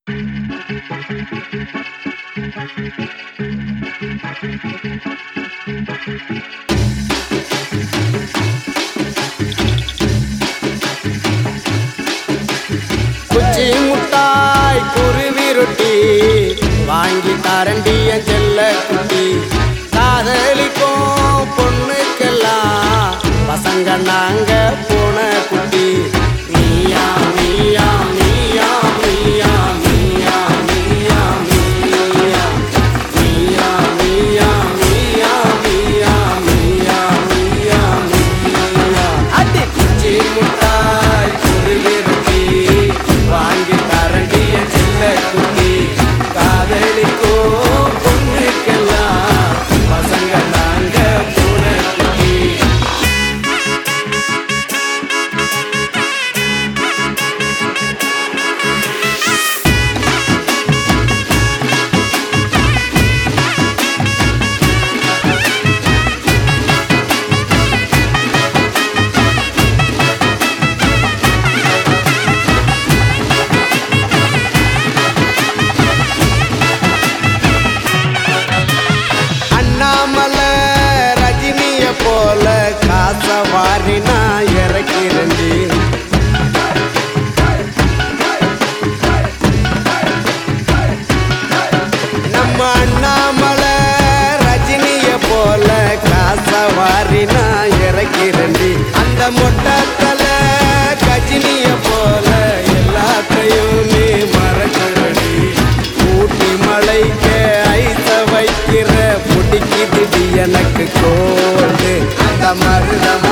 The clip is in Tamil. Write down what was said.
குச்சி முட்டாய் குருவி ரொட்டி வாங்கி தரண்டிய செல்ல குட்டி காதலிக்கும் பொண்ணுக்கெல்லாம் பசங்க நாங்க போன குட்டி நீயா நீயா நீயா நீயா நீயா நீயா நீயா நீயா நீயா நீயா நீயா நீயா நீயா நீயா அடி குச்சி முட்டாய் குருவி ரொட்டி வாங்கி தரண்டிய செல்ல குட்டி காதலிக்கோ பொண்ணுக்கெல்லாம் பசங்க நாங்க போன குட்டி அண்ணாமலை ரஜினிய போல காச வாரி நான் இறக்கிறேன்டி நம்ம அண்ணாமலை ரஜினிய போல காச வாரி நான் இறக்கிறேன்டி அந்த மொட்டத்தல கஜினிய போல எல்லாத்தையும் நீ மறக்கிறடி ஊட்டி மலைக்கு ஐச வைக்கிற பிடிக்குதுடி எனக்கு கோல்டு அந்த மருதம்